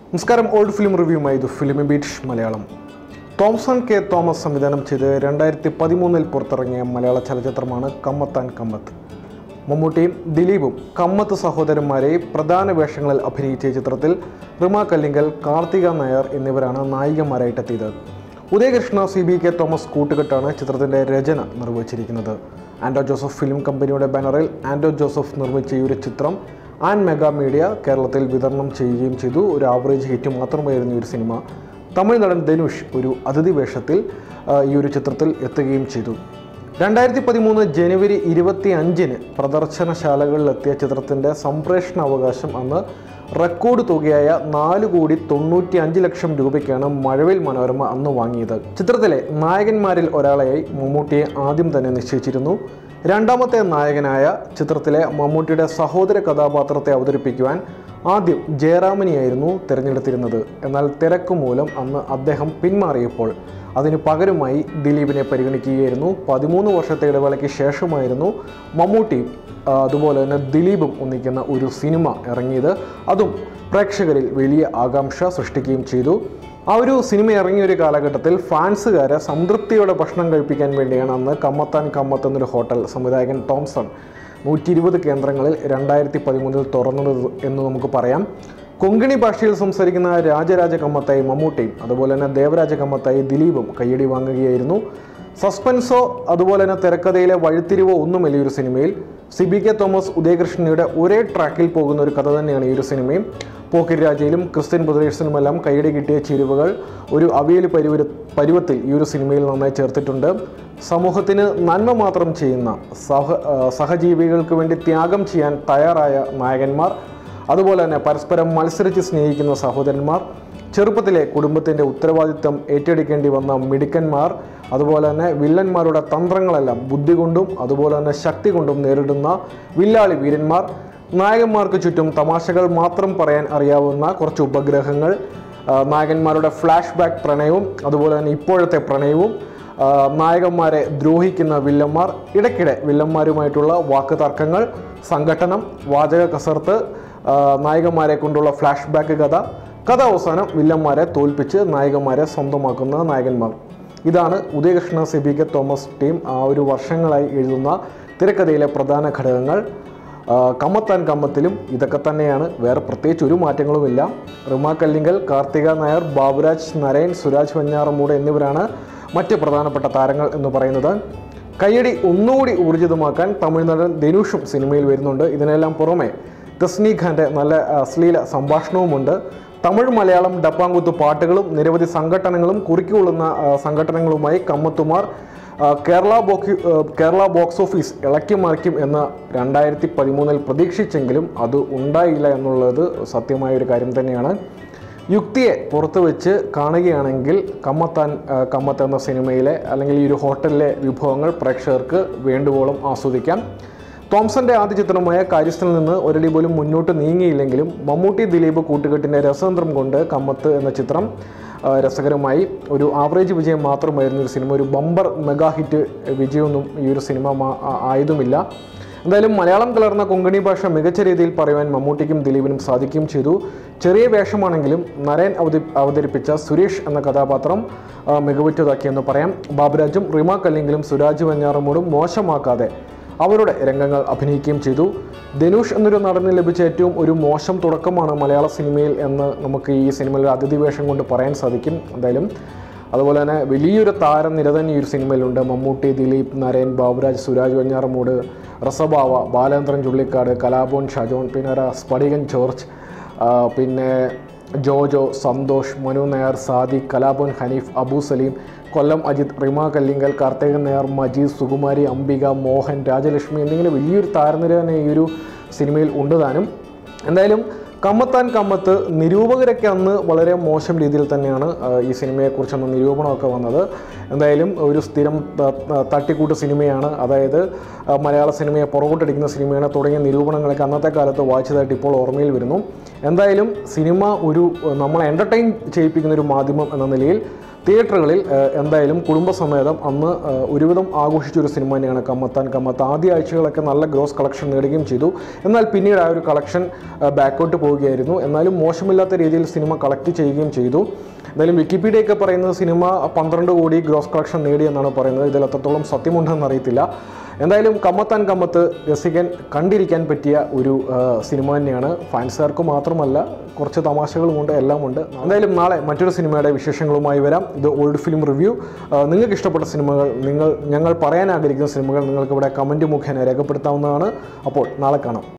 നമസ്കാരം old film റിവ്യൂമായി ഇത് film beat Malayalam Thomson K Thomas സംവിധാനം ചെയ്ത് രണ്ടായിരത്തി പതിമൂന്നിൽ പുറത്തിറങ്ങിയ മലയാള ചലച്ചിത്രമാണ് കമ്മത്താൻ കമ്മത്ത് മമ്മൂട്ടിയും ദിലീപും കമ്മത്ത് സഹോദരന്മാരെ പ്രധാന വേഷങ്ങളിൽ അഭിനയിച്ച ഈ ചിത്രത്തിൽ റിമ കല്ലിങ്കൽ കാർത്തിക നായർ എന്നിവരാണ് നായികമാരായിട്ടെത്തിയത് Udayakrishna C B K Thomas കൂട്ടുകെട്ടാണ് ചിത്രത്തിൻ്റെ രചന നിർവഹിച്ചിരിക്കുന്നത് ആൻഡോ ജോസഫ് ഫിലിം കമ്പനിയുടെ ബാനറിൽ ആൻഡോ ജോസഫ് നിർമ്മിച്ച ഈ ഒരു ചിത്രം ആൻ മെഗാ മീഡിയ കേരളത്തിൽ വിതരണം ചെയ്യുകയും ചെയ്തു ഒരു ആവറേജ് ഹിറ്റ് മാത്രമായിരുന്നു ഈ ഒരു സിനിമ തമിഴ് നടൻ ധനുഷ് ഒരു അതിഥി വേഷത്തിൽ ആ, ഈ ഒരു ചിത്രത്തിൽ എത്തുകയും ചെയ്തു രണ്ടായിരത്തി പതിമൂന്ന് ജനുവരി ഇരുപത്തി അഞ്ചിന് പ്രദർശനശാലകളിലെത്തിയ ചിത്രത്തിൻ്റെ സംപ്രേഷണ അവകാശം അന്ന് റെക്കോർഡ് തുകയായ നാല് കോടി തൊണ്ണൂറ്റി അഞ്ച് ലക്ഷം രൂപയ്ക്കാണ് മഴവിൽ മനോരമ അന്ന് വാങ്ങിയത് ചിത്രത്തിലെ നായകന്മാരിൽ ഒരാളായി മമ്മൂട്ടിയെ ആദ്യം തന്നെ നിശ്ചയിച്ചിരുന്നു രണ്ടാമത്തെ നായകനായ ചിത്രത്തിലെ മമ്മൂട്ടിയുടെ സഹോദര കഥാപാത്രത്തെ അവതരിപ്പിക്കുവാൻ ആദ്യം ജയറാമിനെയായിരുന്നു തിരഞ്ഞെടുത്തിരുന്നത് എന്നാൽ തിരക്ക് മൂലം അന്ന് അദ്ദേഹം പിന്മാറിയപ്പോൾ അതിന് പകരമായി ദിലീപിനെ പരിഗണിക്കുകയായിരുന്നു പതിമൂന്ന് വർഷത്തെ ഇടവേളയ്ക്ക് ശേഷമായിരുന്നു മമ്മൂട്ടിയും ആ, അതുപോലെ തന്നെ ദിലീപും ഒന്നിക്കുന്ന ഒരു സിനിമ ഇറങ്ങിയത് അതും പ്രേക്ഷകരിൽ വലിയ ആകാംക്ഷ സൃഷ്ടിക്കുകയും ചെയ്തു ആ ഒരു സിനിമ ഇറങ്ങിയ ഒരു കാലഘട്ടത്തിൽ ഫാൻസുകാരെ സംതൃപ്തിയോടെ ഭക്ഷണം കഴിപ്പിക്കാൻ വേണ്ടിയാണ് അന്ന് കമ്മത്താൻ കമ്മത്ത് എന്നൊരു ഹോട്ടൽ സംവിധായകൻ തോംസൺ നൂറ്റി ഇരുപത് കേന്ദ്രങ്ങളിൽ രണ്ടായിരത്തി പതിമൂന്നിൽ തുറന്നത് എന്ന് നമുക്ക് പറയാം കൊങ്കണി ഭാഷയിൽ സംസാരിക്കുന്ന രാജരാജ കമ്മത്തായി മമ്മൂട്ടിയും അതുപോലെ തന്നെ ദേവരാജ കമ്മത്തായി ദിലീപും കയ്യടി വാങ്ങുകയായിരുന്നു സസ്പെൻസോ അതുപോലെ തന്നെ തിരക്കഥയിലെ വഴിത്തിരിവോ ഒന്നുമില്ല ഈ ഒരു സിനിമയിൽ സി ബി കെ തോമസ് ഉദയകൃഷ്ണയുടെ ഒരേ ട്രാക്കിൽ പോകുന്ന ഒരു കഥ തന്നെയാണ് ഈ ഒരു സിനിമയും പോക്കിരി രാജയിലും ക്രിസ്ത്യൻ ബ്രദേഴ്സിനുമെല്ലാം കൈയടി കിട്ടിയ ചേരുവകൾ ഒരു അവിയൽ പരുവ പരുവത്തിൽ ഈ ഒരു സിനിമയിൽ നന്നായി ചേർത്തിട്ടുണ്ട് സമൂഹത്തിന് നന്മ മാത്രം ചെയ്യുന്ന സഹ ആ, സഹജീവികൾക്ക് വേണ്ടി ത്യാഗം ചെയ്യാൻ തയ്യാറായ നായകന്മാർ അതുപോലെ തന്നെ പരസ്പരം മത്സരിച്ച് സ്നേഹിക്കുന്ന സഹോദരന്മാർ ചെറുപ്പത്തിലെ കുടുംബത്തിൻ്റെ ഉത്തരവാദിത്തം ഏറ്റെടുക്കേണ്ടി വന്ന മിടുക്കന്മാർ അതുപോലെ തന്നെ വില്ലന്മാരുടെ തന്ത്രങ്ങളെല്ലാം ബുദ്ധി കൊണ്ടും അതുപോലെ തന്നെ ശക്തി കൊണ്ടും നേരിടുന്ന വില്ലാളി വീരന്മാർ നായകന്മാർക്ക് ചുറ്റും തമാശകൾ മാത്രം പറയാൻ അറിയാവുന്ന കുറച്ച് ഉപഗ്രഹങ്ങൾ ആ, നായകന്മാരുടെ ഫ്ലാഷ് ബാക്ക് പ്രണയവും അതുപോലെ തന്നെ ഇപ്പോഴത്തെ പ്രണയവും ആ, നായകന്മാരെ ദ്രോഹിക്കുന്ന വില്ലന്മാർ ഇടയ്ക്കിടെ വില്ലന്മാരുമായിട്ടുള്ള വാക്ക് തർക്കങ്ങൾ സംഘട്ടനം വാചക കസർത്ത് ആ, നായകന്മാരെ കൊണ്ടുള്ള ഫ്ലാഷ് ബാക്ക് കഥ കഥ അവസാനം വില്ലന്മാരെ തോൽപ്പിച്ച് നായകന്മാരെ സ്വന്തമാക്കുന്ന നായകന്മാർ ഇതാണ് Udayakrishna C B K Thomas team ആ ഒരു വർഷങ്ങളായി എഴുതുന്ന തിരക്കഥയിലെ പ്രധാന ഘടകങ്ങൾ ആ, കമ്മത്താൻ കമ്മത്തിലും ഇതൊക്കെ തന്നെയാണ് വേറെ പ്രത്യേകിച്ച് ഒരു മാറ്റങ്ങളുമില്ല റിമ കല്ലിങ്കൽ കാർത്തിക നായർ ബാബുരാജ് നരയൻ സുരാജ് വഞ്ഞാറമൂട് എന്നിവരാണ് മറ്റ് പ്രധാനപ്പെട്ട താരങ്ങൾ എന്ന് പറയുന്നത് കയ്യടി ഒന്നുകൂടി ഊർജിതമാക്കാൻ തമിഴ് നടൻ ധനുഷും സിനിമയിൽ വരുന്നുണ്ട് ഇതിനെല്ലാം പുറമെ തസ്നി ഖാൻ്റെ നല്ല അശ്ലീല സംഭാഷണവുമുണ്ട് തമിഴ് മലയാളം ഡപ്പാങ്കുത്ത് പാട്ടുകളും നിരവധി സംഘടനകളും കുറിക്കൊള്ളുന്ന ആ, സംഘടനകളുമായി കമ്മത്തുമാർ ആ, Kerala box Kerala box office ഇളക്കി മറിക്കും എന്ന് രണ്ടായിരത്തി പതിമൂന്നിൽ പ്രതീക്ഷിച്ചെങ്കിലും അത് ഉണ്ടായില്ല എന്നുള്ളത് സത്യമായ ഒരു കാര്യം തന്നെയാണ് യുക്തിയെ പുറത്തു വെച്ച് കാണുകയാണെങ്കിൽ കമ്മത്താൻ ആ, കമ്മത്ത് എന്ന സിനിമയിലെ അല്ലെങ്കിൽ ഈ ഒരു ഹോട്ടലിലെ വിഭവങ്ങൾ പ്രേക്ഷകർക്ക് വേണ്ടുവോളം ആസ്വദിക്കാം തോംസന്റെ ആദ്യ ചിത്രമായ കാര്യസ്ഥനിൽ നിന്ന് ഒരടി പോലും മുന്നോട്ട് നീങ്ങിയില്ലെങ്കിലും മമ്മൂട്ടി ദിലീപ് കൂട്ടുകെട്ടിന്റെ രസതന്ത്രം കൊണ്ട് കമ്മത്ത് എന്ന ചിത്രം ആ, രസകരമായി ഒരു ആവറേജ് വിജയം മാത്രമായിരുന്നു ഒരു സിനിമ ഒരു ബമ്പർ മെഗാ ഹിറ്റ് വിജയമൊന്നും ഈ ഒരു സിനിമ മാ- ആ- ആയതുമില്ല എന്തായാലും മലയാളം കലർന്ന കൊങ്കണി ഭാഷ മികച്ച രീതിയിൽ പറയുവാൻ മമ്മൂട്ടിക്കും ദിലീപിനും സാധിക്കുകയും ചെയ്തു ചെറിയ വേഷമാണെങ്കിലും നരയൻ അവതരി അവതരിപ്പിച്ച സുരേഷ് എന്ന കഥാപാത്രം ആ, മികവുറ്റതാക്കിയെന്ന് പറയാം ബാബുരാജും റിമ കല്ലിങ്കിലും സുരാജ് വഞ്ഞാറമൂടും മോശമാക്കാതെ അവരുടെ രംഗങ്ങൾ അഭിനയിക്കുകയും ചെയ്തു ധനുഷ് എന്നൊരു നടന് ലഭിച്ച ഏറ്റവും ഒരു മോശം തുടക്കമാണ് മലയാള സിനിമയിൽ എന്ന് നമുക്ക് ഈ സിനിമയിലെ അതിഥി വേഷം കൊണ്ട് പറയാൻ സാധിക്കും എന്തായാലും അതുപോലെ തന്നെ വലിയൊരു താരനിര തന്നെ ഈ ഒരു സിനിമയിലുണ്ട് മമ്മൂട്ടി ദിലീപ് നരേൻ ബാബുരാജ് സുരാജ് വഞ്ഞാറമൂട് റസബാവ ബാലേന്ദ്രൻ ചുള്ളിക്കാട് കലാഭവൻ ഷാജോൺ പിന്നെ ഒരു സ്ഫടികൻ ജോർജ് ആ, പിന്നെ ജോജോ സന്തോഷ് മനു നായർ സാദിഖ് കലാഭവൻ ഹനീഫ് അബു സലീം കൊല്ലം അജിത് റിമ കല്ലിങ്കൽ കാർത്തികൻ നായർ മജീദ് സുകുമാരി അംബിക മോഹൻ രാജലക്ഷ്മി എന്നിങ്ങനെ വലിയൊരു താരനിര തന്നെ ഈ ഒരു സിനിമയിൽ ഉണ്ട് താനും എന്തായാലും കമ്മത്താൻ കമ്മത്ത് നിരൂപകരൊക്കെ അന്ന് വളരെ മോശം രീതിയിൽ തന്നെയാണ് ആ, ഈ സിനിമയെക്കുറിച്ച് അന്ന് നിരൂപണമൊക്കെ വന്നത് എന്തായാലും ഒരു സ്ഥിരം ത- ത- തട്ടിക്കൂട്ട് സിനിമയാണ് അതായത് ആ, മലയാള സിനിമയെ പുറകോട്ടടിക്കുന്ന സിനിമയാണ് തുടങ്ങിയ നിരൂപണങ്ങളൊക്കെ അന്നത്തെ കാലത്ത് വായിച്ചതായിട്ട് ഇപ്പോൾ ഓർമ്മയിൽ വരുന്നു എന്തായാലും സിനിമ ഒരു നമ്മളെ എൻ്റർടൈൻ ചെയ്യിപ്പിക്കുന്ന ഒരു മാധ്യമം എന്ന നിലയിൽ തിയേറ്ററുകളിൽ ഏഹ്, എന്തായാലും കുടുംബസമേതം അന്ന് ഏഹ്, ഒരുവിധം ആഘോഷിച്ചൊരു സിനിമ തന്നെയാണ് കമ്മത്താൻ കമ്മത്ത് ആദ്യ ആഴ്ചകളൊക്കെ നല്ല ഗ്രോസ് കളക്ഷൻ നേടുകയും ചെയ്തു എന്നാൽ പിന്നീട് ആ ഒരു കളക്ഷൻ ബാക്കോട്ട് പോവുകയായിരുന്നു എന്നാലും മോശമില്ലാത്ത രീതിയിൽ സിനിമ കളക്ട് ചെയ്യുകയും ചെയ്തു എന്തായാലും വിക്കിപീഡിയ ഒക്കെ പറയുന്നത് സിനിമ പന്ത്രണ്ട് കോടി ഗ്രോസ് കളക്ഷൻ നേടിയെന്നാണ് പറയുന്നത് ഇതിൽ എത്രത്തോളം സത്യമുണ്ടെന്ന് അറിയത്തില്ല എന്തായാലും കമ്മത്താൻ കമ്മത്ത് രസികൻ കണ്ടിരിക്കാൻ പറ്റിയ ഒരു ആ, സിനിമ തന്നെയാണ് ഫാൻസുകാർക്ക് മാത്രമല്ല കുറച്ച് തമാശകളുമുണ്ട് എല്ലാം ഉണ്ട് എന്തായാലും നാളെ മറ്റൊരു സിനിമയുടെ വിശേഷങ്ങളുമായി വരാം ഇത് ഓൾഡ് ഫിലിം റിവ്യൂ നിങ്ങൾക്ക് ഇഷ്ടപ്പെട്ട സിനിമകൾ നിങ്ങൾ ഞങ്ങൾ പറയാൻ ആഗ്രഹിക്കുന്ന സിനിമകൾ നിങ്ങൾക്ക് ഇവിടെ കമൻറ്റ് മുഖേന രേഖപ്പെടുത്താവുന്നതാണ് അപ്പോൾ നാളെ കാണാം